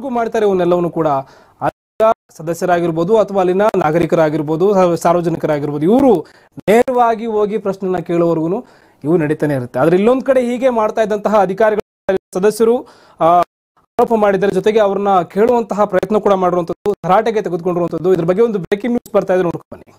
ಎಲ್ಲಿವರೆಗೂ ಮಾಡ್ತಾರೆ ಇವನ್ನೆಲ್ಲವನ್ನು ಕೂಡ ಅಲ್ಲಿನ ಸದಸ್ಯರಾಗಿರ್ಬೋದು ಅಥವಾ ಅಲ್ಲಿನ ನಾಗರಿಕರಾಗಿರ್ಬೋದು ಸಾರ್ವ- ಸಾರ್ವಜನಿಕರಾಗಿರ್ಬೋದು ಇವರು ನೇರವಾಗಿ ಹೋಗಿ ಪ್ರಶ್ನೆನ ಕೇಳುವವರೆಗೂ ಇವು ನಡೀತಾನೆ ಇರುತ್ತೆ ಆದ್ರೆ ಇಲ್ಲೊಂದ್ ಕಡೆ ಹೀಗೆ ಮಾಡ್ತಾ ಇದ್ದಂತಹ ಅಧಿಕಾರಿಗಳ ಸದಸ್ಯರು ಆ, ಆರೋಪ ಮಾಡಿದ್ದಾರೆ ಜೊತೆಗೆ ಅವ್ರನ್ನ ಕೇಳುವಂತಹ ಪ್ರಯತ್ನ ಕೂಡ ಮಾಡಿರುವಂತದ್ದು ತರಾಟೆಗೆ ತೆಗೆದುಕೊಂಡಿರುವಂತದ್ದು ಇದ್ರ ಬಗ್ಗೆ ಒಂದು ಬ್ರೇಕಿಂಗ್ ನ್ಯೂಸ್ ಬರ್ತಾ ಇದೆ ನೋಡ್ಕೊಂಡು ಬನ್ನಿ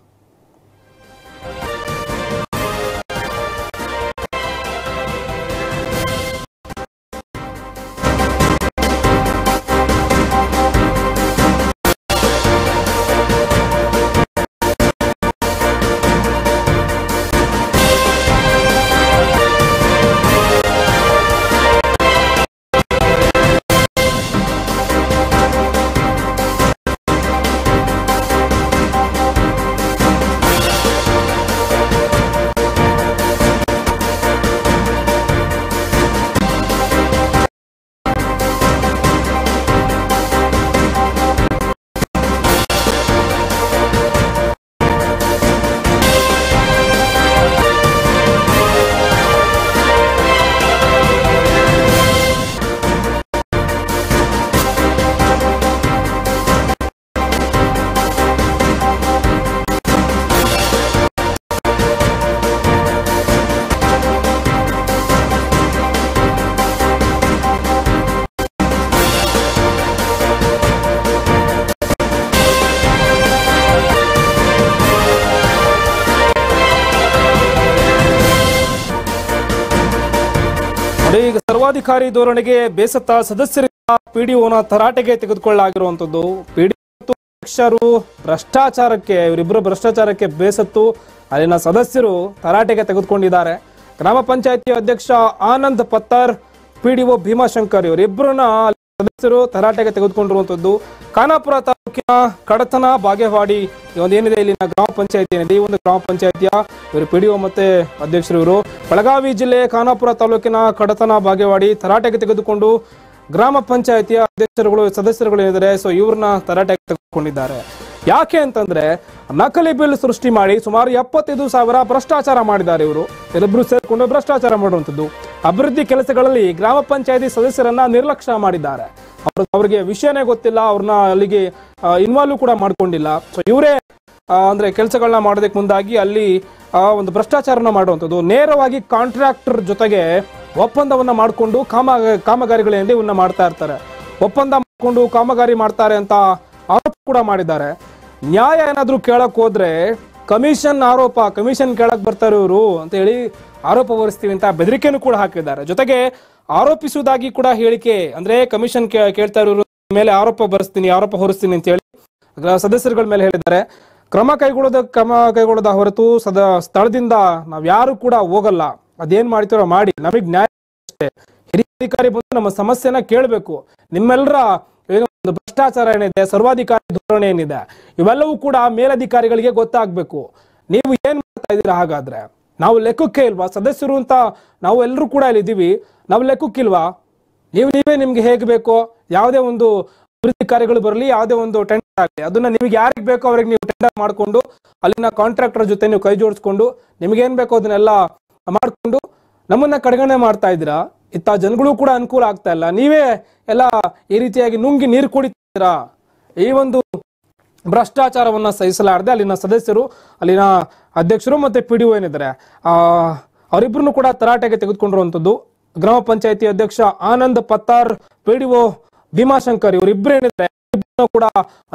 ನೋಡಿ, ಈಗ ಸರ್ವಾಧಿಕಾರಿ ಧೋರಣೆಗೆ ಬೇಸತ್ತ ಸದಸ್ಯರಿಂದ ಪಿಡಿಒನ ತರಾಟೆಗೆ ತೆಗೆದುಕೊಳ್ಳಲಾಗಿರುವಂತದ್ದು ಪಿಡಿ ಮತ್ತು ಅಧ್ಯಕ್ಷರು ಭ್ರಷ್ಟಾಚಾರಕ್ಕೆ ಇವರಿಬ್ಬರು ಭ್ರಷ್ಟಾಚಾರಕ್ಕೆ ಬೇಸತ್ತು ಅಲ್ಲಿನ ಸದಸ್ಯರು ತರಾಟೆಗೆ ತೆಗೆದುಕೊಂಡಿದ್ದಾರೆ ಗ್ರಾಮ ಪಂಚಾಯತಿ ಅಧ್ಯಕ್ಷ ಆನಂದ್ ಪತ್ತರ್ ಪಿಡಿಒ ಭೀಮಾಶಂಕರ್ ಇವರಿಬ್ಬರನ್ನ ಸದಸ್ಯರು ತರಾಟೆಗೆ ತೆಗೆದುಕೊಂಡಿರುವಂತದ್ದು ಖಾನಾಪುರ ತಾಲೂಕಿನ ಕಡತನ ಬಾಗೇವಾಡಿ ಈ ಒಂದು ಏನಿದೆ ಇಲ್ಲಿನ ಗ್ರಾಮ ಪಂಚಾಯತಿ ಏನಿದೆ ಈ ಒಂದು ಗ್ರಾಮ ಪಂಚಾಯತಿಯ ಇವರು ಪಿಡಿಒ ಮತ್ತೆ ಅಧ್ಯಕ್ಷರು ಇವರು ಬೆಳಗಾವಿ ಜಿಲ್ಲೆ ಖಾನಾಪುರ ತಾಲೂಕಿನ ಕಡತನ ಬಾಗೇವಾಡಿ ತರಾಟೆಗೆ ತೆಗೆದುಕೊಂಡು ಗ್ರಾಮ ಪಂಚಾಯತಿಯ ಅಧ್ಯಕ್ಷರುಗಳು ಸದಸ್ಯರುಗಳು ಏನಿದ್ದಾರೆ ಸೊ ಇವ್ರನ್ನ ತರಾಟೆಗೆ ತೆಗೆದುಕೊಂಡಿದ್ದಾರೆ ಯಾಕೆ ಅಂತಂದ್ರೆ ನಕಲಿ ಬಿಲ್ ಸೃಷ್ಟಿ ಮಾಡಿ ಸುಮಾರು ಎಪ್ಪತ್ತೈದು ಸಾವಿರ ಭ್ರಷ್ಟಾಚಾರ ಮಾಡಿದ್ದಾರೆ ಇವರು ಇವರಿಬ್ರು ಸೇರ್ಕೊಂಡು ಭ್ರಷ್ಟಾಚಾರ ಮಾಡುವಂಥದ್ದು ಅಭಿವೃದ್ಧಿ ಕೆಲಸಗಳಲ್ಲಿ ಗ್ರಾಮ ಪಂಚಾಯತಿ ಸದಸ್ಯರನ್ನ ನಿರ್ಲಕ್ಷ್ಯ ಮಾಡಿದ್ದಾರೆ ಅವ್ರ ಅವ್ರಿಗೆ ವಿಷಯನೇ ಗೊತ್ತಿಲ್ಲ ಅವ್ರನ್ನ ಅಲ್ಲಿಗೆ ಇನ್ವಾಲ್ವ್ ಕೂಡ ಮಾಡ್ಕೊಂಡಿಲ್ಲ ಸೊ ಇವರೇ ಅಂದ್ರೆ ಕೆಲಸಗಳನ್ನ ಮಾಡೋದಕ್ಕೆ ಮುಂದಾಗಿ ಅಲ್ಲಿ ಆ, ಒಂದು ಭ್ರಷ್ಟಾಚಾರನ ಮಾಡುವಂಥದ್ದು ನೇರವಾಗಿ ಕಾಂಟ್ರಾಕ್ಟರ್ ಜೊತೆಗೆ ಒಪ್ಪಂದವನ್ನ ಮಾಡಿಕೊಂಡು ಕಾಮ ಕಾಮಗಾರಿಗಳೇನಿದೆ ಇವನ್ನ ಮಾಡ್ತಾ ಇರ್ತಾರೆ ಒಪ್ಪಂದ ಮಾಡಿಕೊಂಡು ಕಾಮಗಾರಿ ಮಾಡ್ತಾರೆ ಅಂತ ಆರೋಪ ಕೂಡ ಮಾಡಿದ್ದಾರೆ ನ್ಯಾಯ ಏನಾದ್ರೂ ಕೇಳಕ್ ಹೋದ್ರೆ ಕಮಿಷನ್ ಆರೋಪ ಕಮಿಷನ್ ಕೇಳಕ್ ಬರ್ತಾರೆ ಇವರು ಅಂತ ಹೇಳಿ ಆರೋಪ ಹೊರಿಸ್ತೀವಿ ಅಂತ ಬೆದರಿಕೆನೂ ಕೂಡ ಹಾಕಿದ್ದಾರೆ ಜೊತೆಗೆ ಆರೋಪಿಸುವುದಾಗಿ ಕೂಡ ಹೇಳಿಕೆ ಅಂದ್ರೆ ಕಮಿಷನ್ ಕೇಳ್ತಾ ಇರೋರು ಮೇಲೆ ಆರೋಪ ಬರೆಸ್ತೀನಿ ಆರೋಪ ಹೊರಿಸ್ತೀನಿ ಅಂತ ಹೇಳಿ ಗ್ರ- ಸದಸ್ಯರುಗಳ ಮೇಲೆ ಹೇಳಿದ್ದಾರೆ ಕ್ರಮ ಕೈಗೊಳ್ಳೋದ ಕ್ರಮ ಕೈಗೊಳ್ಳೋದ ಹೊರತು ಸದ ಸ್ಥಳದಿಂದ ನಾವ್ ಯಾರು ಕೂಡ ಹೋಗಲ್ಲ ಅದೇನ್ ಮಾಡ್ತೀರೋ ಮಾಡಿ ನಮಗ್ ನ್ಯಾಯ ಅಷ್ಟೇ ಹಿರಿಯ ಅಧಿಕಾರಿ ಬಂದು ನಮ್ಮ ಸಮಸ್ಯೆನ ಕೇಳಬೇಕು ನಿಮ್ಮೆಲ್ಲರ ಏನು ಒಂದು ಭ್ರಷ್ಟಾಚಾರ ಏನಿದೆ ಸರ್ವಾಧಿಕಾರಿ ಧೋರಣೆ ಏನಿದೆ ಇವೆಲ್ಲವೂ ಕೂಡ ಮೇಲಧಿಕಾರಿಗಳಿಗೆ ಗೊತ್ತಾಗ್ಬೇಕು ನೀವು ಏನ್ ಮಾಡ್ತಾ ಇದ್ದೀರಾ ಹಾಗಾದ್ರೆ ನಾವು ಲೆಕ್ಕಕ್ಕೆ ಇಲ್ವಾ ಸದಸ್ಯರು ಅಂತ ನಾವು ಎಲ್ಲರೂ ಕೂಡ ಇಲ್ಲಿ ಇದೀವಿ ನಾವು ಲೆಕ್ಕಕ್ಕಿಲ್ವಾ ನೀವು ನೀವೇ ನಿಮ್ಗೆ ಹೇಗೆ ಬೇಕೋ ಯಾವುದೇ ಒಂದು ಅಭಿವೃದ್ಧಿ ಕಾರ್ಯಗಳು ಬರಲಿ ಯಾವುದೇ ಒಂದು ಟೆಂಡರ್ ಆಗಲಿ ಅದನ್ನ ನಿಮ್ಗೆ ಯಾರಿಗೆ ಬೇಕೋ ಅವ್ರಿಗೆ ನೀವು ಟೆಂಡರ್ ಮಾಡ್ಕೊಂಡು ಅಲ್ಲಿನ ಕಾಂಟ್ರಾಕ್ಟರ್ ಜೊತೆ ನೀವು ಕೈ ಜೋಡಿಸ್ಕೊಂಡು ನಿಮ್ಗೇನ್ ಬೇಕೋ ಅದನ್ನೆಲ್ಲ ಮಾಡ್ಕೊಂಡು ನಮ್ಮನ್ನ ಕಡೆಗಣನೆ ಮಾಡ್ತಾ ಇದ್ದೀರಾ ಇತ್ತ ಜನಗಳು ಕೂಡ ಅನುಕೂಲ ಆಗ್ತಾ ಇಲ್ಲ ನೀವೇ ಎಲ್ಲ ಈ ರೀತಿಯಾಗಿ ನುಂಗಿ ನೀರು ಕುಡಿತೀರಾ ಈ ಒಂದು ಭ್ರಷ್ಟಾಚಾರವನ್ನ ಸಹಿಸಲಾರದೆ ಅಲ್ಲಿನ ಸದಸ್ಯರು ಅಲ್ಲಿನ ಅಧ್ಯಕ್ಷರು ಮತ್ತೆ ಪಿ ಡಿ ಏನಿದ್ದಾರೆ ಆ ಅವರಿಬ್ಬರನ್ನು ಕೂಡ ತರಾಟೆಗೆ ತೆಗೆದುಕೊಂಡಿರುವಂತದ್ದು ಗ್ರಾಮ ಪಂಚಾಯತಿ ಅಧ್ಯಕ್ಷ ಆನಂದ್ ಪತ್ತಾರ್ ಪಿ ಡಿ ಭೀಮಾಶಂಕರ್ ಇವರಿಬ್ಬರು ಏನಿದ್ದಾರೆ ಇಬ್ರನ್ನೂ ಕೂಡ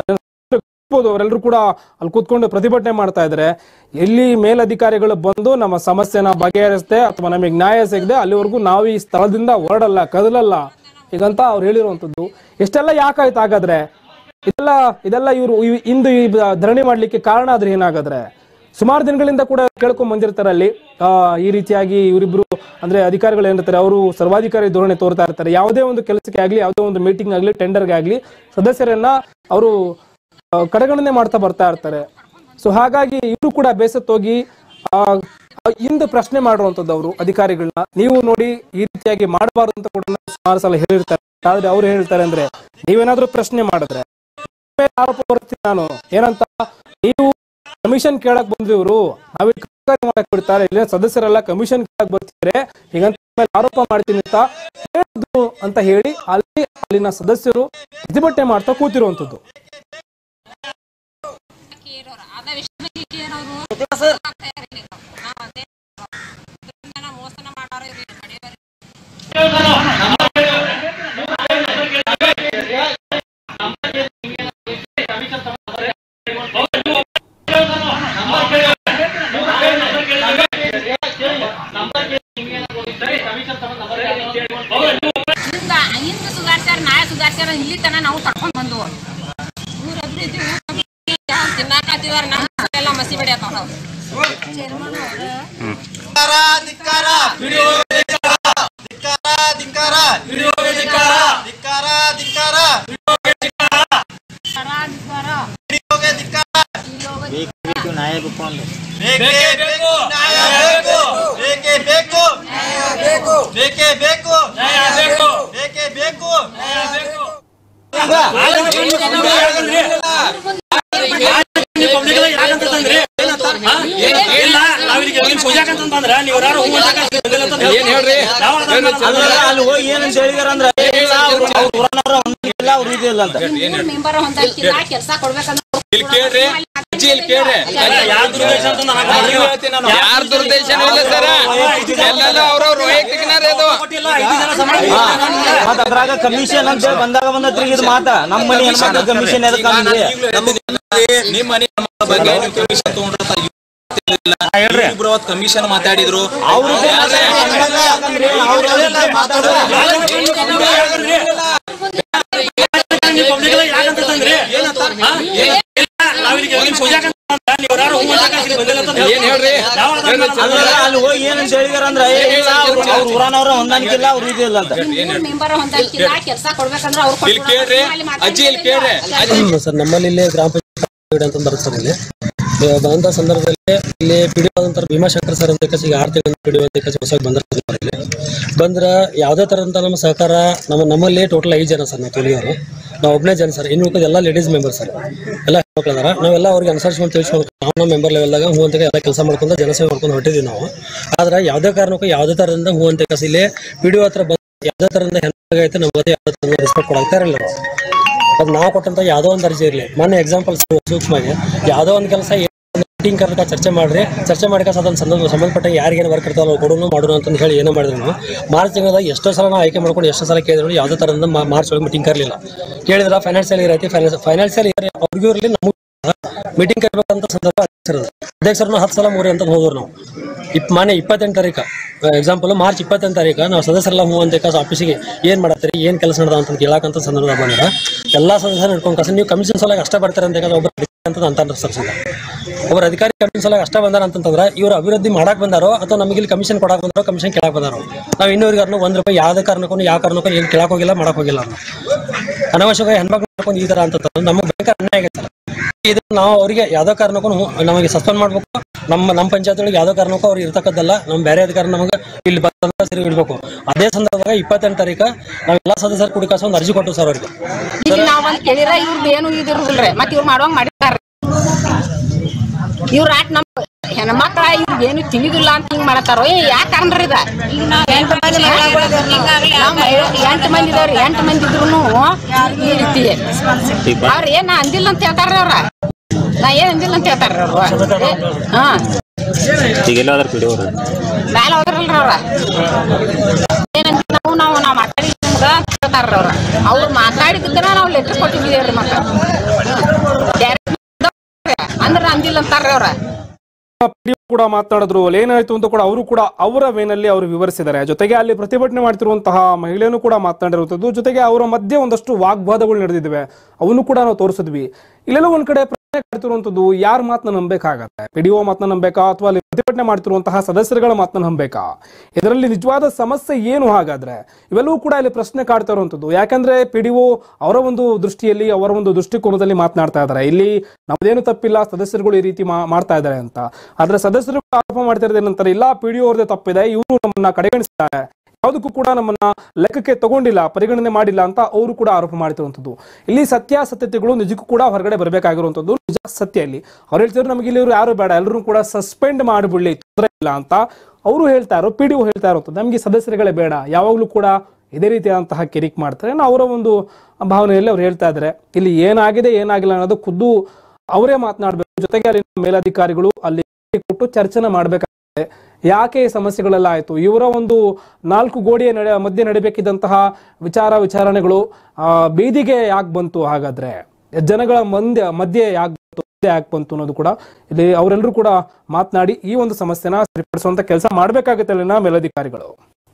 ಇರ್ಬೋದು ಅವರೆಲ್ಲರೂ ಕೂಡ ಅಲ್ಲಿ ಕೂತ್ಕೊಂಡು ಪ್ರತಿಭಟನೆ ಮಾಡ್ತಾ ಇದ್ದಾರೆ ಎಲ್ಲಿ ಮೇಲಧಿಕಾರಿಗಳು ಬಂದು ನಮ್ಮ ಸಮಸ್ಯೆನ ಬಗೆಹರಿಸದೆ ಅಥವಾ ನಮಗೆ ನ್ಯಾಯ ಸಿಗದೆ ಅಲ್ಲಿವರೆಗೂ ನಾವು ಈ ಸ್ಥಳದಿಂದ ಹೊರಡಲ್ಲ ಕದಲಲ್ಲ ಹೀಗಂತ ಅವ್ರು ಹೇಳಿರುವಂತದ್ದು ಇಷ್ಟೆಲ್ಲ ಯಾಕಾಯ್ತು ಹಾಗಾದ್ರೆ ಇದೆಲ್ಲ ಇದೆಲ್ಲ ಇವರು ಇಂದು ಈ ಬ- ಧರಣಿ ಮಾಡ್ಲಿಕ್ಕೆ ಕಾರಣ ಆದ್ರೆ ಏನಾಗಾದ್ರೆ ಸುಮಾರು ದಿನಗಳಿಂದ ಕೂಡ ಕೇಳ್ಕೊಂಡ್ ಬಂದಿರ್ತಾರೆ ಅಲ್ಲಿ ಆ, ಈ ರೀತಿಯಾಗಿ ಇವರಿಬ್ರು ಅಂದ್ರೆ ಅಧಿಕಾರಿಗಳು ಏನಿರ್ತಾರೆ ಅವರು ಸರ್ವಾಧಿಕಾರಿ ಧೋರಣೆ ತೋರ್ತಾ ಇರ್ತಾರೆ ಯಾವುದೇ ಒಂದು ಕೆಲಸಕ್ಕೆ ಆಗ್ಲಿ ಯಾವುದೇ ಒಂದು ಮೀಟಿಂಗ್ ಆಗ್ಲಿ ಟೆಂಡರ್ಗೆ ಆಗ್ಲಿ ಸದಸ್ಯರನ್ನ ಅವರು ಆ, ಕಡೆಗಣನೆ ಮಾಡ್ತಾ ಬರ್ತಾ ಇರ್ತಾರೆ ಸೊ ಹಾಗಾಗಿ ಇವರು ಕೂಡ ಬೇಸತ್ತೋಗಿ ಆ, ಆ, ಇಂದು ಪ್ರಶ್ನೆ ಮಾಡುವಂತದ್ದು ಅವರು ಅಧಿಕಾರಿಗಳನ್ನ ನೀವು ನೋಡಿ ಈ ರೀತಿಯಾಗಿ ಮಾಡಬಾರ್ದು ಅಂತ ಕೂಡ ಸುಮಾರು ಸಲ ಹೇಳಿರ್ತಾರೆ ಆದ್ರೆ ಅವ್ರು ಹೇಳ್ತಾರೆ ಅಂದ್ರೆ ನೀವೇನಾದ್ರೂ ಪ್ರಶ್ನೆ ಮಾಡಿದ್ರೆ ಮೇಲೆ ಆರೋಪ ಬರ್ತೀನಿ ನಾನು ಏನಂತ ನೀವು ಕಮಿಷನ್ ಕೇಳಕ್ ಬಂದ್ವಿ ಇವರು ನಾವಿಲ್ಲಿ ಕಾಮಗಾರಿ ಮಾಡಕ್ ಬಿಡ್ತಾರೆ ಇಲ್ಲಿನ ಸದಸ್ಯರೆಲ್ಲ ಕಮಿಷನ್ ಬರ್ತಿದ್ದಾರೆ ಹೀಗಂತ ಮೇಲೆ ಆರೋಪ ಮಾಡ್ತೀನಿ ಅಂತ ಹೇಳಿದ್ರು ಅಂತ ಹೇಳಿ ಅಲ್ಲಿ ಅಲ್ಲಿನ ಸದಸ್ಯರು ಪ್ರತಿಭಟನೆ ಮಾಡ್ತಾ ಕೂತಿರುವಂತದ್ದು ಕೇರೋರು ಅದ ವಿಷಯ ಕೇರೋರು ನಾವ್ ಅದೇ ಇದನ್ನ ಮೋಸನ ಮಾಡೋರು ಇವ್ರು ಕಡೆಯವ್ರು. ಹಿಂದ ಹಿಂದ ಸುಧಾರ್ಸ್ಯಾರ ನಾಳೆ ಸುಧಾರ್ಸ್ಯಾರ ಇಲ್ಲಿ ತನ ನಾವು ತಡ್ಕೊಂಡ್ ಬಂದು ಊರ ಅಭಿವೃದ್ಧಿ ಊರ ಅಭಿವೃದ್ಧಿ ಯಾವ್ ತಿನ್ನಾಕತ್ತಿದಾರ ನಮ್ಮ ಎಲ್ಲ ಮಸಿ ಬಡಿಯತ್ತಾವ ನಾವು ಧಿಕ್ಕಾರ ಧಿಕ್ಕಾರ ಧಿಕ್ಕಾರ ಧಿಕ್ಕಾರ ಧಿಕ್ಕಾರ ಧಿಕ್ಕಾರ ವಿಡಿಯೋಗೆ ಧಿಕ್ಕಾರ ಬೇಕೇ ಬೇಕು ನ್ಯಾಯ ಬೇಕು ಬೇಕೇ ಬೇಕು ಬೇಕೇ ಬೇಕು ಬೇಕೇ ಬೇಕು ಇಲ್ಲ ನಾವಿಲ್ಲಿ ನಿಮ್ ಪೂಜಾಕಂತಂದ್ರ ನೀವು ಯಾರು ಹೂ ಏನ್ ಹೇಳ್ರಿ ಅಲ್ಲ ಅಲ್ಲಿ ಹೋಗಿ ಏನಂತ ಹೇಳಿದಾರ ಅಂದ್ರೆ ಇಲ್ಲ ಅವ್ರು ಅವ್ರ ಊರನವ್ರ ಹೊಂದಿಲ್ಲ ಅವ್ರು ಇದಿಲ್ಲ ಅಂತ ಮೆಂಬರ್ ಹೊಂದಾಕಿಲ್ಲ ಕೆಲಸ ಕೊಡ್ಬೇಕಂದ್ರೆ ಇಲ್ಲಿ ಕೇಳ್ರಿ ಅಜ್ಜಿ ಇಲ್ಲಿ ಕೇಳ್ರಿ ಯಾರ ದುರ್ದೇಶ ಅಂತ ನನಗೆ ಗೊತ್ತಿಲ್ಲ. ಯಾರ ದುರ್ದೇಶನೂ ಇಲ್ಲ ಸರ ಎಲ್ಲೆಲ್ಲ ಅವ್ರವ್ರ ವೈಯಕ್ತಿಕನಾರ ಇದು ಕೊಟ್ಟಿಲ್ಲ, ಐದು ಜನ ಸಮಾನ ಮತ್ತ ಅದ್ರಾಗ ಕಮಿಷನ್ ಅಂತ ಹೇಳಿ ಬಂದಾಗ ಬಂದತ್ರಿ ಇದು ಮಾತ ನಮ್ಮ ಮನಿ ಹೆಣ್ಮಕ್ಳು ಕಮಿಷನ್ ಎದಕ್ ಅಂದ್ರಿ ನಿಮ್ ಮನೆ ಬಗ್ಗೆ ನೀವು ಕಮಿಷನ್ ತಗೊಂಡ್ರ ಇಬ್ರು ಅವತ್ ಕಮಿಷನ್ ಮಾತಾಡಿದ್ರು ಅವ್ರು ನೀವು public ದಾಗ ಯಾಕಂತ ತಂದ್ರಿ? ಹಾ? ಇಲ್ಲ, ನಾವಿಲ್ಲಿ ನಿಮ್ ಪೂಜಾಕಂತಂದ್ರ ನೀವು ಯಾರು ಹೂ ಬಂದಿಲ್ಲ ಅಂತ ಏನ್ ಹೇಳ್ರಿ ಯಾವ ಆಧಾರ ಮೇಲೆ ಅಲ್ಲ ಅಲ್ಲಿ ಹೋಗಿ ಏನಂತ ಹೇಳಿದಾರ ಅಂದ್ರೆ ಇಲ್ಲ ಅವ್ರು ಅವ್ರ ಊರನವ್ರ ಹೊಂದಾಣಿಕಿಲ್ಲ ಅವ್ರು ಇದಿಲ್ಲ ಅಂತ ಮೆಂಬರ್ ಹೊಂದಾಕಿಲ್ಲ ಕೆಲಸ ಕೊಡ್ಬೇಕಂದ್ರೆ ಅವ್ರು ಇಲ್ಲಿ ಕೇಳ್ರಿ ಅಜ್ಜಿ ಇಲ್ಲಿ ಕೇಳ್ರಿ ಅಜ್ಜಿ ಹ್ಮ್ ಸರ್ ನಮ್ಮಲ್ಲಿ ಇಲ್ಲಿ ಗ್ರಾಮ ಪಂಚಾಯತ್ ಅಂತ ಬರುತ್ತೆ ಸರ್ ಇಲ್ಲಿ ಇವಾಗ ಬಂದಂತ ಸಂದರ್ಭದಲ್ಲಿ ಇಲ್ಲಿ ಪಿಡಿಒ ಆದಂತ ಭೀಮಾಶಂಕರ್ ಸರ್ ಅಂತ ಈಗ ಆರು ತಿಂಗಳ ಪಿಡಿಒ ಅಂತ ಈಗ ಹೊಸದಾಗಿ ಬಂದ್ರೆ ಇಲ್ಲಿ ಬಂದ್ರೆ ಯಾವುದೇ ತರದಂತ ನಮ್ಮ ಸಹಕಾರ ನಮ್ಮ ನಮ್ಮಲ್ಲಿ ಟೋಟಲ್ ಐದು ಜನ ಸರ್ ನಾವು ತೊಲಿಯೋರು ನಾವು ಒಬ್ಬನೇ ಜನ ಸರ್ ಇನ್ನು ಉಳಿದ ಎಲ್ಲ ಲೇಡೀಸ್ ಮೆಂಬರ್ ಸರ್ ಎಲ್ಲ ಹೆಣ್ಮಕ್ಳು ಅದಾರ ನಾವೆಲ್ಲ ಅವ್ರಿಗೆ ಅನುಸರಿಸ್ಕೊಂಡು ತಿಳಿಸ್ಕೊಂಡು ನಾವು ನಮ್ಮ ಮೆಂಬರ್ ಲೆವೆಲ್ದಾಗ ಹೂ ಅಂತ ಎಲ್ಲ ಕೆಲಸ ಮಾಡ್ಕೊಂಡು ಜನಸೇವೆ ಮಾಡ್ಕೊಂಡು ಹೊಟ್ಟಿದ್ದೀವಿ ನಾವು ಆದ್ರೆ ಯಾವುದೇ ಕಾರಣಕ್ಕೂ ಯಾವುದೇ ಥರದಿಂದ ಹೂ ಅಂತ ಕಸ ಇಲ್ಲಿ ಪಿಡಿಒ ಹತ್ರ ಬಂದು ಯಾವುದೇ ಥರದಿಂದ ಹೆಣ್ಣಾಗೈತೆ ನಮ್ಮ ಬಗ್ಗೆ ಯಾವುದೇ ಥರದ ರೆಸ್ಪೆಕ್ಟ್ ಕೊಡಾಕ್ತಾ ಇರಲಿಲ್ಲ ನಾವು ಅದು ನಾವು ಕೊಟ್ಟಂತ ಯಾವುದೋ ಒಂದು ಅರ್ಜಿ ಇರಲಿ ಮೊನ್ನೆ ಎಕ್ಸಾಂಪಲ್ ಸೂಕ್ಷ್ಮವಾಗಿ ಯಾವುದೋ ಒಂದು ಕೆಲಸ ಮೀಟಿಂಗ್ ಕರೆದ ಚರ್ಚೆ ಮಾಡ್ರಿ ಚರ್ಚೆ ಮಾಡಿಕ ಅದನ್ನ ಸಂದರ್ಭ ಸಂಬಂಧಪಟ್ಟ ಯಾರಿಗೇನು ವರ್ಕ್ ಇರ್ತಾವಲ್ಲ ಅವ್ರು ಕೊಡೋನು ಮಾಡೋಣ ಅಂತ ಹೇಳಿ ಏನೋ ಮಾಡಿದ್ರು ನಾವು ಮಾರ್ಚ್ ತಿಂಗಳದಾಗ ಎಷ್ಟೋ ಸಲ ನಾವು ಆಯ್ಕೆ ಮಾಡ್ಕೊಂಡು ಎಷ್ಟೋ ಸಲ ಕೇಳಿದ್ರು ಯಾವುದೇ ಥರದ ಮಾರ್ಚ್ ಒಳಗೆ ಮೀಟಿಂಗ್ ಕರಲಿಲ್ಲ ಕೇಳಿದ್ರ ಫೈನಾನ್ಷಿಯಲ್ ಇಯರ್ ಐತಿ ಫೈನಾನ್ಷಿಯಲ್ ಇಯರ್ ಅವ್ರಿಗೂ ಇರಲಿ ನಮಗೂ ಮೀಟಿಂಗ್ ಕರಿಬೇಕಂತ ಸಂದರ್ಭ ಅಧ್ಯಕ್ಷರು ಅಧ್ಯಕ್ಷರನ್ನು ಹತ್ತು ಸಲ ಮೂರಿ ಅಂತ ಹೋದ್ರು ನಾವು ಇಪ್ ಮಾನೆ ಇಪ್ಪತ್ತೆಂಟು ತಾರೀಕು ಎಕ್ಸಾಂಪಲ್ ಮಾರ್ಚ್ ಇಪ್ಪತ್ತೆಂಟು ತಾರೀಕು ನಾವು ಸದಸ್ಯರೆಲ್ಲ ಹೂ ಅಂತ ಕಾಸು ಆಫೀಸಿಗೆ ಏನು ಮಾಡತ್ತೀರಿ ಏನು ಕೆಲಸ ನಡೆದ ಅಂತ ಕೇಳಕ್ಕಂತ ಸಂದರ್ಭ ಬಂದ್ರೆ ಎಲ್ಲ ಸದಸ್ಯರು ಹಿಡ್ಕೊಂಡು ಕಾಸು ನೀವು ಕಮಿಷನ್ ಸಲ ಅಷ್ಟೇ ಬರ್ತಾರೆ ಅಂತ ಒಬ್ಬರು ಅಂತ ಅಂತ ಸಬ್ಸಿಡಿ ಒಬ್ಬರು ಅಧಿಕಾರಿ ಕಮಿಷನ್ ಸಲ ಅಷ್ಟೇ ಬಂದಾರ ಅಂತಂದ್ರೆ ಇವರು ಅಭಿವೃದ್ಧಿ ಮಾಡಕ್ ಬಂದಾರೋ ಅಥವಾ ನಮಗೆ ಇಲ್ಲಿ ಕಮಿಷನ್ ಕೊಡಕ್ ಬಂದಾರೋ ಕಮಿಷನ್ ಕೇಳಕ್ ಬಂದಾರೋ ನಾವು ಇನ್ನೂರಿಗಾರನು ಒಂದ್ ರೂಪಾಯಿ ಯಾವುದೇ ಕಾರಣಕ್ಕೂ ಯಾವ ಕಾರಣಕ್ಕೂ ಏನು ಕೇಳಕ್ ಹೋಗಿಲ್ಲ ಮಾಡಕ್ ಹೋಗಿಲ್ಲ ಅವ್ರು ಅನವಶ್ಯಕ ಹೆಣ್ಮಕ್ಳು ಮಾಡ್ಕೊಂಡು ಈ ತರ ಅಂತಂದ್ರೆ ನಮಗೆ ಭಯಂಕರ ಅನ್ಯಾಯ ಆಗೈತೆ ಸರ್ ಇದು ನಾವು ಅವರಿಗೆ ಯಾವ್ದೋ ಕಾರಣಕ್ಕೂ ಹ್ಞೂ ನಮಗೆ ಸಸ್ಪೆಂಡ್ ಮಾಡ್ಬೇಕು ನಮ್ಮ ನಮ್ಮ ಪಂಚಾಯತ್ ಒಳಗೆ ಯಾವ್ದೋ ಕಾರಣಕ್ಕೂ ಅವ್ರು ಇರ್ತಕ್ಕದ್ದಲ್ಲ ನಮ್ಮ ಬೇರೆ ಅಧಿಕಾರಿ ನಮಗೆ ಇಲ್ಲಿ ಬಂದ ಸರಿ ಇಡಬೇಕು ಅದೇ ಸಂದರ್ಭದಾಗ ಇಪ್ಪತ್ತೆಂಟು ತಾರೀಕು ನಾವೆಲ್ಲ ಸದಸ್ಯರು ಕುಡಿ ಕಾಸು ಒಂದು ಅರ್ಜಿ ಕೊಟ್ಟು ಸರ್ ಅವ್ರಿಗೆ ಈಗ ನಾವ್ ಒಂದ್ ಕೇಳಿರ ಇವ್ರದ್ದು ಏನು ಇದಿರುದಿಲ್ರಿ ಮತ್ ಇವ್ರು ಮಾಡುವಂಗ್ ಮಾಡಿರ್ತಾರ ಇವ್ರ ಆಟ್ ನಮ್ ಹೆಣ್ಮಕ್ಳ ಇವ್ರಿಗೆ ಏನು ತಿಳಿದಿಲ್ಲ ಅಂತ ಹಿಂಗ್ ಮಾಡತ್ತಾರೋ ಏ ಯಾಕೆ ಕಾರಣ ಇದ ಎಂಟು ಮಂದಿ ಎಂಟು ಮಂದಿ ಇದಾವ್ರಿ ಎಂಟು ಮಂದಿ ಇದ್ರು ಈ ರೀತಿ ಅವ್ರ ಏನ್ ಅಂದಿಲ್ಲ ಅಂತ ಹೇಳ್ತಾರ ಅವ್ರ ನಾ ಏನ್ ಅಂದಿಲ್ಲ ಅಂತ ಹೇಳ್ತಾರ ಅವ್ರು ಹಾ ಮ್ಯಾಲ ಹೋದ್ರಲ್ರಿ ಅವ್ರ ಏನಂತ ನಾವು ನಾವು ನಾವು ಮಾತಾಡಿದ ಅಂತ ಹೇಳ್ತಾರ ಅವ್ರ ಅವ್ರು ಮಾತಾಡಿದ್ದನ್ನ ನಾವು ಲೆಟರ್ ಕೊಟ್ಟಿದ್ದೀವ್ರಿ ಮತ್ತ ಅಂದ್ರ ಅಂದಿಲ್ಲ ಅಂತಾರ್ರಿ ಅವ್ರ PDO ಕೂಡ ಮಾತನಾಡಿದ್ರು ಅಲ್ಲಿ ಏನಾಯ್ತು ಅಂತ ಕೂಡ ಅವರು ಕೂಡ ಅವರ ವೇನಲ್ಲಿ ಅವರು ವಿವರಿಸಿದ್ದಾರೆ ಜೊತೆಗೆ ಅಲ್ಲಿ ಪ್ರತಿಭಟನೆ ಮಾಡ್ತಿರುವಂತಹ ಮಹಿಳೆಯೂ ಕೂಡ ಮಾತನಾಡಿರುವಂತದ್ದು ಜೊತೆಗೆ ಅವರ ಮಧ್ಯೆ ಒಂದಷ್ಟು ವಾಗ್ವಾದಗಳು ನಡೆದಿವೆ ಅವನ್ನು ಕೂಡ ನಾವು ತೋರಿಸಿದ್ವಿ ಇಲ್ಲೆಲ್ಲ ಒಂದ್ ಕಡೆ ಪ್ರಶ್ನೆ ಕಾಡ್ತಿರುವಂತದ್ದು ಯಾರ ಮಾತನ್ನ ನಂಬೇಕಾಗತ್ತೆ ಪಿಡಿಒ ಮಾತನ್ನ ನಂಬೇಕಾ ಅಥವಾ ಅಲ್ಲಿ ಪ್ರತಿಭಟನೆ ಮಾಡ್ತಿರುವಂತಹ ಸದಸ್ಯರುಗಳ ಮಾತನ್ನ ನಂಬೇಕಾ ಇದರಲ್ಲಿ ನಿಜವಾದ ಸಮಸ್ಯೆ ಏನು ಹಾಗಾದ್ರೆ ಇವೆಲ್ಲವೂ ಕೂಡ ಇಲ್ಲಿ ಪ್ರಶ್ನೆ ಕಾಡ್ತಾ ಇರುವಂತದ್ದು ಯಾಕಂದ್ರೆ ಪಿಡಿಒ ಅವರ ಒಂದು ದೃಷ್ಟಿಯಲ್ಲಿ ಅವರ ಒಂದು ದೃಷ್ಟಿಕೋನದಲ್ಲಿ ಮಾತನಾಡ್ತಾ ಇದ್ದಾರೆ ಇಲ್ಲಿ ನಮ್ದೇನು ತಪ್ಪಿಲ್ಲ ಸದಸ್ಯರುಗಳು ಈ ರೀತಿ ಮಾ- ಮಾಡ್ತಾ ಇದ್ದಾರೆ ಅಂತ ಆದ್ರೆ ಸದಸ್ಯರು ಆರೋಪ ಮಾಡ್ತಾ ಇರೋದು ಏನಂತಾರೆ ಇಲ್ಲ ಪಿಡಿಒ ಅವ್ರದೇ ತಪ್ಪಿದೆ ಇವರು ನಮ್ಮನ್ನ ಕಡೆಗಣಿಸ್ತಾರೆ ಯಾವುದಕ್ಕೂ ಕೂಡ ನಮ್ಮನ್ನ ಲೆಕ್ಕಕ್ಕೆ ತಗೊಂಡಿಲ್ಲ ಪರಿಗಣನೆ ಮಾಡಿಲ್ಲ ಅಂತ ಅವರು ಕೂಡ ಆರೋಪ ಮಾಡ್ತಿರುವಂತದ್ದು ಇಲ್ಲಿ ಸತ್ಯಾಸತ್ಯತೆಗಳು ನಿಜಕ್ಕೂ ಕೂಡ ಹೊರಗಡೆ ಬರಬೇಕಾಗಿರುವಂತದ್ದು ನಿಜ ಸತ್ಯ ಇಲ್ಲಿ ಅವ್ರು ಹೇಳ್ತಿದ್ರು ನಮಗೆ ಇಲ್ಲಿ ಇವ್ರು ಯಾರು ಬೇಡ ಎಲ್ಲರೂ ಕೂಡ ಸಸ್ಪೆಂಡ್ ಮಾಡಿಬಿಡ್ಲಿ ತೊಂದರೆ ಇಲ್ಲ ಅಂತ ಅವರು ಹೇಳ್ತಾ ಇರೋ ಪಿ ಡಿ ಒ ಹೇಳ್ತಾ ಇರೋದು ನಮಗೆ ಸದಸ್ಯರುಗಳೇ ಬೇಡ ಯಾವಾಗಲೂ ಕೂಡ ಇದೇ ರೀತಿಯಾದಂತಹ ಕಿರಿಕ್ ಮಾಡ್ತಾರೆ ಅನ್ನೋ ಅವರ ಒಂದು ಭಾವನೆಯಲ್ಲಿ ಅವ್ರು ಹೇಳ್ತಾ ಇದ್ದಾರೆ ಇಲ್ಲಿ ಏನಾಗಿದೆ ಏನಾಗಿಲ್ಲ ಅನ್ನೋದು ಖುದ್ದು ಅವರೇ ಮಾತನಾಡಬೇಕು ಜೊತೆಗೆ ಅಲ್ಲಿನ ಮೇಲಧಿಕಾರಿಗಳು ಅಲ್ಲಿ ಕೊಟ್ಟು ಚರ್ಚೆನ ಮಾಡಬೇಕಾಗುತ್ತೆ ಯಾಕೆ ಈ ಸಮಸ್ಯೆಗಳೆಲ್ಲ ಆಯಿತು ಇವರ ಒಂದು ನಾಲ್ಕು ಗೋಡೆಯ ನಡೆ ಮಧ್ಯೆ ನಡಿಬೇಕಿದ್ದಂತಹ ವಿಚಾರ ವಿಚಾರಣೆಗಳು ಆ, ಬೀದಿಗೆ ಯಾಕೆ ಬಂತು ಹಾಗಾದ್ರೆ ಜನಗಳ ಮಂದ್ಯ ಮಧ್ಯೆ ಯಾಕೆ ಬಂತು ಮಧ್ಯೆ ಯಾಕೆ ಬಂತು ಅನ್ನೋದು ಕೂಡ ಇಲ್ಲಿ ಅವರೆಲ್ಲರೂ ಕೂಡ ಮಾತನಾಡಿ ಈ ಒಂದು ಸಮಸ್ಯೆನ ಸರಿಪಡಿಸುವಂತ ಕೆಲಸ ಮಾಡಬೇಕಾಗುತ್ತೆ ಅಲ್ಲಿನ ಮೇಲಧಿಕಾರಿಗಳು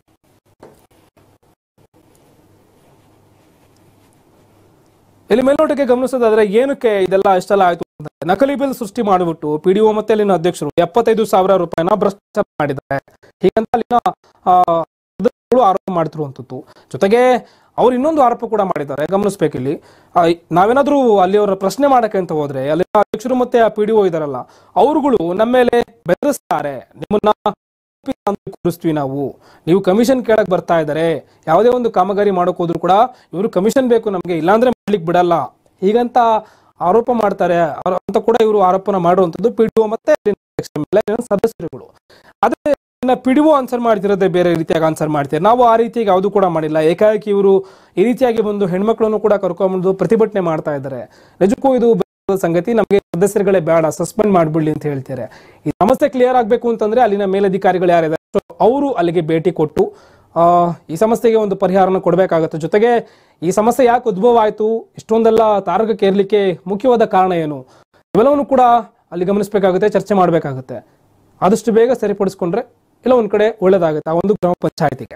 ಇಲ್ಲಿ ಮೇಲ್ನೋಟಕ್ಕೆ ಗಮನಿಸೋದಾದ್ರೆ ಏನಕ್ಕೆ ಇದೆಲ್ಲ ಇಷ್ಟೆಲ್ಲ ಆಯ್ತು ಅಂದ್ರೆ ನಕಲಿ ಬಿಲ್ ಸೃಷ್ಟಿ ಮಾಡಿಬಿಟ್ಟು ಪಿಡಿಒ ಮತ್ತೆ ಅಲ್ಲಿನ ಅಧ್ಯಕ್ಷರು ಎಪ್ಪತ್ತೈದು ಸಾವಿರ ರೂಪಾಯಿನ ಭ್ರಷ್ಟಾಚಾರ ಮಾಡಿದ್ದಾರೆ ಹೀಗಂತ ಅಲ್ಲಿನ ಆ, ಸದಸ್ಯರು ಆರೋಪ ಮಾಡ್ತಿರುವಂತದ್ದು ಜೊತೆಗೆ ಅವ್ರು ಇನ್ನೊಂದು ಆರೋಪ ಕೂಡ ಮಾಡಿದ್ದಾರೆ ಗಮನಿಸ್ಬೇಕಿಲ್ಲಿ ಆ, ನಾವೇನಾದ್ರೂ ಅಲ್ಲಿ ಅವರ ಪ್ರಶ್ನೆ ಮಾಡಕ್ಕೆ ಅಂತ ಹೋದ್ರೆ ಅಲ್ಲಿನ ಅಧ್ಯಕ್ಷರು ಮತ್ತೆ ಆ ಪಿಡಿಒ ಇದಾರಲ್ಲ ಅವರುಗಳು ನಮ್ಮ ಮೇಲೆ ಬೆದರಿಸ್ತಾರೆ ನಿಮ್ಮನ್ನ ಅಂತ ಕೂರಿಸ್ತೀವಿ ನಾವು ನೀವು ಕಮಿಷನ್ ಕೇಳಕ್ ಬರ್ತಾ ಇದ್ದಾರೆ ಯಾವುದೇ ಒಂದು ಕಾಮಗಾರಿ ಮಾಡಕ್ ಹೋದ್ರು ಕೂಡ ಇವರು ಕಮಿಷನ್ ಬೇಕು ನಮಗೆ ಇಲ್ಲಾಂದ್ರೆ ಮಾಡ್ಲಿಕ್ಕೆ ಬಿಡಲ್ಲ ಹೀಗಂತ ಆರೋಪ ಮಾಡ್ತಾರೆ ಅವ್ರ- ಅಂತ ಕೂಡ ಇವರು ಆರೋಪನ ಮಾಡುವಂತದ್ದು ಪಿಡಿಒ ಮತ್ತೆ ಅಲ್ಲಿನ ಅಧ್ಯಕ್ಷರ ಮೇಲೆ ಅಲ್ಲಿನ ಸದಸ್ಯರುಗಳು ಆದ್ರೆ ಪಿಡಿಒ ಆನ್ಸರ್ ಮಾಡ್ತಿರೋದೇ ಬೇರೆ ರೀತಿಯಾಗಿ ಆನ್ಸರ್ ಮಾಡ್ತಾರೆ ನಾವು ಆ ರೀತಿಯಾಗಿ ಯಾವುದು ಕೂಡ ಮಾಡಿಲ್ಲ ಏಕಾಏಕಿ ಇವರು ಈ ರೀತಿಯಾಗಿ ಬಂದು ಹೆಣ್ಮಕ್ಳನ್ನು ಕೂಡ ಕರ್ಕೊಂಡ್ಬಂದು ಪ್ರತಿಭಟನೆ ಮಾಡ್ತಾ ಇದ್ದಾರೆ ನಿಜಕ್ಕೂ ಇದು ಬೇಸರದ ಸಂಗತಿ ನಮಗೆ ಸದಸ್ಯರುಗಳೇ ಬೇಡ ಸಸ್ಪೆಂಡ್ ಮಾಡ್ಬಿಡ್ಲಿ ಅಂತ ಹೇಳ್ತಾರೆ ಈ ಸಮಸ್ಯೆ ಕ್ಲಿಯರ್ ಆಗ್ಬೇಕು ಅಂತಂದ್ರೆ ಅಲ್ಲಿನ ಮೇಲಧಿಕಾರಿಗಳು ಯಾರಿದ್ದಾರೆ ಅವರು ಅಲ್ಲಿಗೆ ಭೇಟಿ ಕೊಟ್ಟು ಆ, ಈ ಸಮಸ್ಯೆಗೆ ಒಂದು ಪರಿಹಾರನ ಕೊಡಬೇಕಾಗತ್ತೆ ಜೊತೆಗೆ ಈ ಸಮಸ್ಯೆ ಯಾಕೆ ಉದ್ಭವ ಆಯಿತು ಇಷ್ಟೊಂದೆಲ್ಲ ತಾರಕಕ್ಕೆ ಏರ್ಲಿಕ್ಕೆ ಮುಖ್ಯವಾದ ಕಾರಣ ಏನು ಇವೆಲ್ಲವನ್ನು ಕೂಡ ಅಲ್ಲಿ ಗಮನಿಸಬೇಕಾಗುತ್ತೆ ಚರ್ಚೆ ಮಾಡಬೇಕಾಗುತ್ತೆ ಆದಷ್ಟು ಬೇಗ ಸರಿಪಡಿಸ್ಕೊಂಡ್ರೆ ಇಲ್ಲ ಒಂದ್ ಕಡೆ ಒಳ್ಳೇದಾಗುತ್ತೆ ಆ ಒಂದು ಗ್ರಾಮ ಪಂಚಾಯತಿಗೆ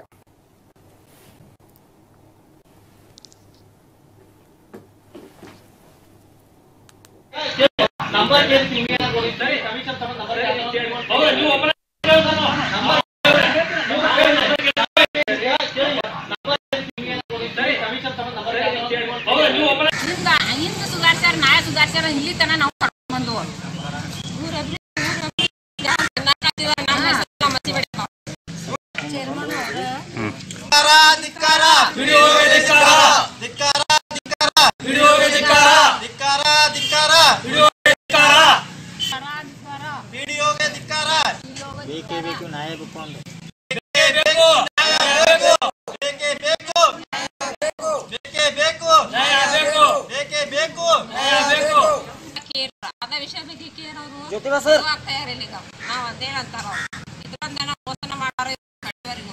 ಹಿಂಗ ಹಿಂದ ಸುಧಾರ್ಸ್ಯಾರ ನಾಳೆ ಸುಧಾರ್ಸ್ಯಾರ ಇಲ್ಲಿ ತನ ನಾವು ಕರ್ಕೊಂಡ್ ಬಂದು ಊರಬ್ರಿ ಊರಬ್ರಿ ಯಾರ್ ತಿನ್ನಾಕತ್ತೀವ ನಮ್ಮ ಹೆಸ್ರೆಲ್ಲ ಮಸಿ ಬಿಡ್ತಾವ. ಚೇರ್ಮನ್ ಅವ್ರು ಧಿಕ್ಕಾರ ಧಿಕ್ಕಾರ ಧಿಕ್ಕಾರ ಧಿಕ್ಕಾರ ಧಿಕ್ಕಾರ ಧಿಕ್ಕಾರ ಪಿಡಿಒಗೆ ಧಿಕ್ಕಾರ ಬೇಕೇ ಬೇಕು ನ್ಯಾಯ ಬೇಕು ಬೇಕೇ ಬೇಕು ಬೇಕೇ ಬೇಕು ಬೇಕೇ ಬೇಕು ಕೇರ್ ಅದ ವಿಷಯ ಬಗ್ಗೆ ಕೇರ್ ಅವರು ಜ್ಯೋತಿಬಾ ಸರ್. ಆಗ್ತಾ ಇರಲಿಲ್ಲ ಈಗ ನಾವ್ ಅದೇ ಅಂತಾರ ಅವ್ರು ಇದ್ರಂದ ನಾವು ಮೋಸನ ಮಾಡಾರ ಕಡೆವರೆಗೂ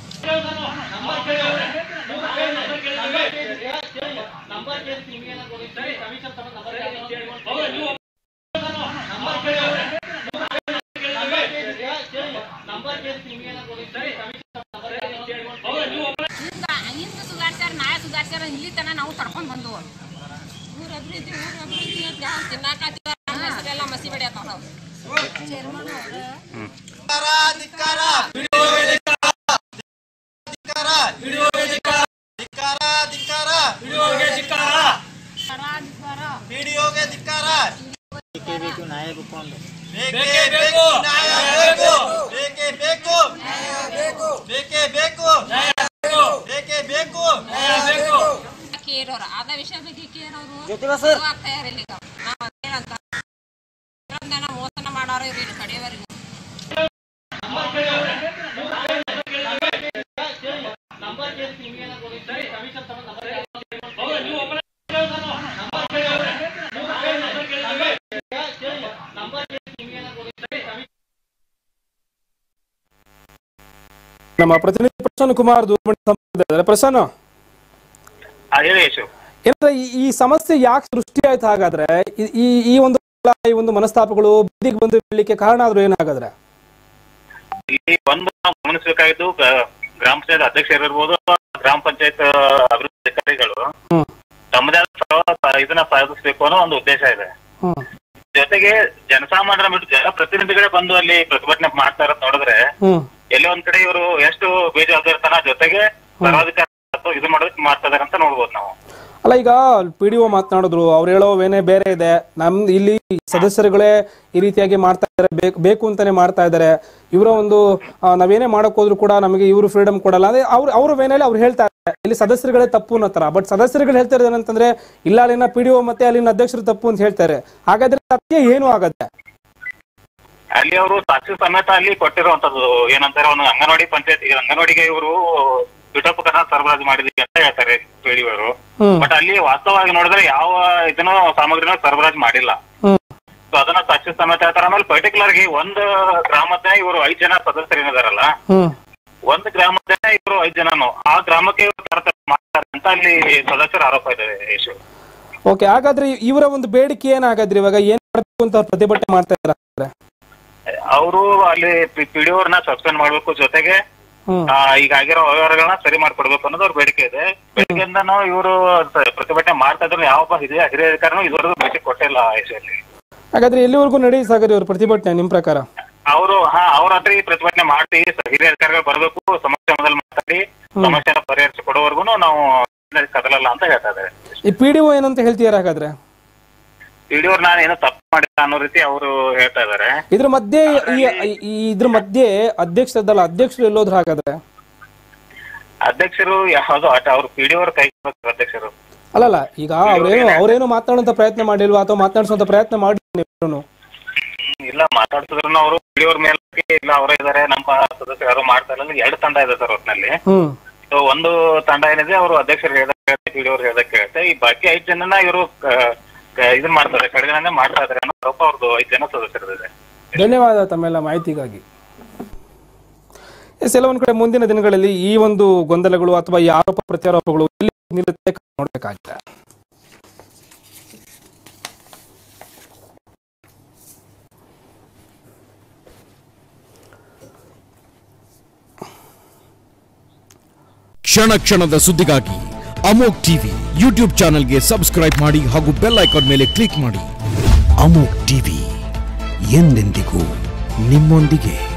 ಹಿಂಗ ಹಿಂದ ಸುಧಾರ್ಸ್ಯಾರ ನಾಳೆ ಸುಧಾರ್ಸ್ಯಾರ ಇಲ್ಲಿ ತನ ನಾವು ಕರ್ಕೊಂಡ್ ಬಂದು ಊರಬ್ರಿ ಇದ್ವಿ ಊರಬ್ರಿ ಇದ್ವಿ ಅಂತ ಯಾರ್ ತಿನ್ನಾಕತ್ತೀವ ನಮ್ಮ ಹೆಸ್ರೆಲ್ಲ ಮಸಿ ಬಿಡ್ಯಾತಾವ ಅವ್ರು ಚೇರ್ಮನ್ ಅವ್ರು ಧಿಕ್ಕಾರ ಧಿಕ್ಕಾರ ಧಿಕ್ಕಾರ ಧಿಕ್ಕಾರ ಧಿಕ್ಕಾರ ಪಿಡಿಒಗೆ ಧಿಕ್ಕಾರ ಬೇಕೇ ಬೇಕು ನ್ಯಾಯ ಬೇಕು ಬೇಕೇ ಬೇಕು ಬೇಕೇ ಬೇಕು ಬೇಕೇ ಬೇಕು ಕೇರ್ ಅವ್ರ ಅದ ವಿಷಯ ಬಗ್ಗೆ ಕೇರ್ ಅವರು ಜ್ಯೋತಿಬಾ ಸರ್. ಆಗ್ತಾ ಇರಲಿಲ್ಲ ಈಗ ನಾವ್ ಅದೇ ಅಂತಾರ ಇದ್ರಂದ ನಾವು ಮೋಸನ ಮಾಡಾರ ಇವ್ರು ಕಡೆವರೆಗೂ ನಮ್ಮ ಪ್ರತಿನಿಧಿ ಪ್ರಸನ್ನ ಕುಮಾರ್ ದೂರವಾಣಿ ಸಂಪರ್ಕದಲ್ಲಿದ್ದಾರೆ. ಪ್ರಸನ್ನ ಹೇಳಿ ಯಶು ಏನಂದ್ರೆ ಈ- ಈ ಸಮಸ್ಯೆ ಯಾಕೆ ಸೃಷ್ಟಿ ಆಯ್ತು ಹಾಗಾದ್ರೆ ಈ- ಈ ಈ ಒಂದು ಈ ಒಂದು ಮನಸ್ತಾಪಗಳು ಬುದ್ಧಿಗೆ ಬಂದು ಬೀಳಲಿಕ್ಕೆ ಕಾರಣ ಆದ್ರೂ ಏನಾಗಾದ್ರೆ ಇಲ್ಲಿ ಒಂದು ನಾವು ಗಮನಿಸಬೇಕಾಗಿದ್ದು ಗ- ಗ್ರಾಮ ಪಂಚಾಯತ್ ಅಧ್ಯಕ್ಷರಿರ್ಬೋದು ಗ್ರಾಮ ಪಂಚಾಯತ್ ಅಭಿವೃದ್ಧಿ ಅಧಿಕಾರಿಗಳು ಹ್ಮ್ ತಮ್ಮದೇ ಆದ ಸರ್ವ- ಇದನ್ನ ಸಾಧಿಸಬೇಕು ಅನ್ನೋ ಒಂದು ಉದ್ದೇಶ ಇದೆ ಹ್ಮ್ ಜೊತೆಗೆ ಜನಸಾಮಾನ್ಯರ ಬಿಟ್ಟು ಜನಪ್ರತಿನಿಧಿಗಳೇ ಬಂದು ಅಲ್ಲಿ ಪ್ರತಿಭಟನೆ ಮಾಡ್ತಾ ಇರೋದ್ ನೋಡಿದ್ರೆ ಹ್ಮ್ ಎಲ್ಲೋ ಒಂದ್ ಕಡೆ ಇವರು ಎಷ್ಟು ಬೇಜವಾಬ್ದಾರಿತನ ಜೊತೆಗೆ ಸರ್ವಾಧಿಕಾರ ಇದು ಮಾಡೋದಕ್ಕೆ ಮಾಡ್ತಾ ಇದಾರೆ ಅಂತ ನೋಡ್ಬೋದು ನಾವು ಅಲ್ಲ ಈಗ ಪಿ ಡಿ ಒ ಮಾತನಾಡಿದ್ರು ಅವ್ರು ಹೇಳೋವೇನೇ ಬೇರೆ ಇದೆ ನಮ್ ಇಲ್ಲಿ ಸದಸ್ಯರುಗಳೇ ಈ ರೀತಿಯಾಗಿ ಮಾಡ್ತಾ ಇದ್ದಾರೆ ಬೇಕು ಬೇಕು ಅಂತಾನೆ ಮಾಡ್ತಾ ಇದ್ದಾರೆ ಇವರ ಒಂದು ಆ, ನಾವೇನೇ ಮಾಡಕ್ ಹೋದ್ರು ಕೂಡ ನಮಗೆ ಇವರು ಫ್ರೀಡಮ್ ಕೊಡಲ್ಲ ಅದೇ ಅವ್ರು ಅವ್ರ ವೇನೆಯಲ್ಲಿ ಅವ್ರು ಹೇಳ್ತಾ ಇದ್ದಾರೆ ಇಲ್ಲಿ ಸದಸ್ಯರುಗಳೇ ತಪ್ಪು ಅನ್ನೋ ತರ ಬಟ್ ಸದಸ್ಯರುಗಳು ಹೇಳ್ತಾ ಇರೋದು ಏನಂತಂದ್ರೆ ಇಲ್ಲ ಅಲ್ಲಿನ ಪಿ ಡಿ ಒ ಮತ್ತೆ ಅಲ್ಲಿನ ಅಧ್ಯಕ್ಷರು ತಪ್ಪು ಅಂತ ಹೇಳ್ತಾರೆ ಹಾಗಾದ್ರೆ ಸತ್ಯ ಏನು ಆಗತ್ತೆ ಅಲ್ಲಿ ಅವರು ಸಾಕ್ಷಿ ಸಮೇತ ಅಲ್ಲಿ ಕೊಟ್ಟಿರುವಂತದ್ದು ಏನಂತಾರೆ ಅವನು ಅಂಗನವಾಡಿ ಪಂಚಾಯತ್ ಅಂಗನವಾಡಿಗೆ ಇವರು ಪೀಠೋಪಕರಣ ಸರಬರಾಜು ಮಾಡಿದೀವಿ ಅಂತ ಹೇಳ್ತಾರೆ ಪಿಡಿಯವರು ಹ್ಮ್ ಬಟ್ ಅಲ್ಲಿ ವಾಸ್ತವವಾಗಿ ನೋಡಿದ್ರೆ ಯಾವ ಇದನ್ನು ಸಾಮಗ್ರಿನ ಸರಬರಾಜು ಮಾಡಿಲ್ಲ ಹ್ಮ್ ಸೊ ಅದನ್ನ ಸಾಕ್ಷಿ ಸಮೇತ ಹೇಳ್ತಾರೆ ಆಮೇಲೆ ಪರ್ಟಿಕ್ಯುಲರ್ ಗೆ ಒಂದು ಗ್ರಾಮದ ಇವರು ಐದ್ ಜನ ಸದಸ್ಯರು ಏನಿದಾರಲ್ಲ ಹ್ಮ್ ಒಂದು ಗ್ರಾಮದ ಇವರು ಐದ್ ಜನನು ಆ ಗ್ರಾಮಕ್ಕೆ ಇವ್ರು ತಾರತಮ್ಯ ಮಾಡ್ತಾರೆ ಅಂತ ಅಲ್ಲಿ ಸದಸ್ಯರ ಆರೋಪ ಇದೆ ಯಶು ಓಕೆ ಹಾಗಾದ್ರೆ ಇವರ ಒಂದು ಬೇಡಿಕೆ ಏನಾಗಾದ್ರಿ ಇವಾಗ ಏನ್ ಮಾಡ್ಬೇಕು ಅಂತ ಅವ್ರು ಪ್ರತಿಭಟನೆ ಮಾಡ್ತಾ ಇದ್ದಾರೆ ಅವರು ಅಲ್ಲಿ ಪಿಡಿಯೋರ್ನ ಸಸ್ಪೆಂಡ್ ಮಾಡ್ಬೇಕು ಜೊತೆಗೆ ಹ್ಮ್ ಆ, ಈಗ ಆಗಿರೋ ವ್ಯವಹಾರಗಳನ್ನ ಸರಿ ಮಾಡ್ಕೊಡ್ಬೇಕು ಅನ್ನೋದು ಅವ್ರ ಬೇಡಿಕೆ ಇದೆ ಬೇಡಿಕೆಯಿಂದನೂ ಇವರು ಪ್ರತಿಭಟನೆ ಮಾಡ್ತಾ ಇದ್ರು ಯಾವ ಹಿರಿಯ ಹಿರಿಯ ಅಧಿಕಾರಿನೂ ಇದುವರೆಗೂ ಭೇಟಿ ಕೊಟ್ಟಿಲ್ಲ ಆಯುಷಲ್ಲಿ ಹಾಗಾದ್ರೆ ಎಲ್ಲಿವರೆಗೂ ನಡೀ ಸಾಗರಿ ಅವ್ರ ಪ್ರತಿಭಟನೆ ನಿಮ್ ಪ್ರಕಾರ ಅವರು ಹಾ ಅವ್ರ ಹತ್ರ ಈ ಪ್ರತಿಭಟನೆ ಮಾಡಿ ಹಿರಿಯ ಅಧಿಕಾರಿಗಳು ಬರಬೇಕು ಸಮಸ್ಯೆ ಮೊದಲು ಮಾತಾಡಿ ಸಮಸ್ಯೆನ ಪರಿಹರಿಸಿ ಕೊಡೋವರೆಗೂ ನಾವು ಕದಲಲ್ಲ ಅಂತ ಹೇಳ್ತಾ ಇದ್ದಾರೆ ಈ ಪಿ ಡಿ ಒ ಏನಂತ ಹೇಳ್ತೀರಾ ಹಾಗಾದ್ರೆ ಪಿಡಿಯೋರ್ ನಾನು ಏನೋ ತಪ್ಪು ಮಾಡಿಲ್ಲ ಅನ್ನೋ ರೀತಿ ಅವರು ಹೇಳ್ತಾ ಇದ್ದಾರೆ ಇದ್ರ ಮಧ್ಯೆ ಈ ಈ- ಇದ್ರ ಮಧ್ಯೆ ಅಧ್ಯಕ್ಷರದಲ್ಲ ಅಧ್ಯಕ್ಷರು ಎಲ್ಲೋದ್ರು ಹಾಗಾದ್ರೆ ಅಧ್ಯಕ್ಷರು ಯಾವ್ದು ಆಟ ಅವ್ರು ಪಿಡಿಯೋರ್ ಕೈ ಅಧ್ಯಕ್ಷರು ಅಲ್ಲಲ್ಲ ಈಗ ಅವ್ರೇನು ಅವ್ರೇನು ಮಾತನಾಡುವಂತ ಪ್ರಯತ್ನ ಮಾಡಿಲ್ವಾ ಅಥವಾ ಮಾತನಾಡಿಸುವಂತ ಪ್ರಯತ್ನ ಮಾಡಿ ಇಲ್ಲ ಮಾತಾಡ್ತಿದ್ರು ಅವರು ಪಿಡಿಯೋರ್ ಮೇಲೆ ಇಲ್ಲ ಅವರೇ ಇದಾರೆ ನಮ್ಮ ಸದಸ್ಯರು ಯಾರು ಮಾಡ್ತಾ ಇಲ್ಲ ಅಂದ್ರೆ ಎರಡು ತಂಡ ಇದೆ ಸರ್ ಒಟ್ಟಿನಲ್ಲಿ ಹ್ಮ್ ಸೊ ಒಂದು ತಂಡ ಏನಿದೆ ಅವರು ಅಧ್ಯಕ್ಷರು ಹೇಳ್ದಕ್ಕೆ ಕೇಳುತ್ತೆ ಪಿಡಿಯೋರ್ ಹೇಳ್ದಕ್ಕೆ ಕೇಳುತ್ತೆ ಈ ಬಾಕಿ ಐದ್ ಜನನ ಇವರು ಇದನ್ ಮಾಡ್ತಾರೆ ಕಡೆಗಣನೆ ಮಾಡ್ತಾ ಇದಾರೆ ಅನ್ನೋ ಆರೋಪ ಅವ್ರದ್ದು ಐದ್ ಜನ ಸದಸ್ಯರಿದೆ ಧನ್ಯವಾದ ತಮ್ಮೆಲ್ಲ ಮಾಹಿತಿಗಾಗಿ ಎಸ್ ಎಲ್ಲ ಒಂದ್ ಕಡೆ ಮುಂದಿನ ದಿನಗಳಲ್ಲಿ ಈ ಒಂದು ಗೊಂದಲಗಳು ಅಥವಾ ಈ ಆರೋಪ ಪ್ರತ್ಯಾರೋಪಗಳು ಎಲ್ಲಿ ನಿಲ್ಲುತ್ತೆ ನೋಡ್ಬೇಕಾಗಿದೆ ಕ್ಷಣ ಕ್ಷಣದ ಸುದ್ದಿಗಾಗಿ ಅಮೋಕ್ ಟಿವಿ ಯೂಟ್ಯೂಬ್ ಚಾನೆಲ್ಗೆ ಸಬ್ಸ್ಕ್ರೈಬ್ ಮಾಡಿ ಹಾಗೂ ಬೆಲ್ ಐಕಾನ್ ಮೇಲೆ ಕ್ಲಿಕ್ ಮಾಡಿ ಅಮೋಕ್ ಟಿವಿ ಎಂದೆಂದಿಗೂ ನಿಮ್ಮೊಂದಿಗೆ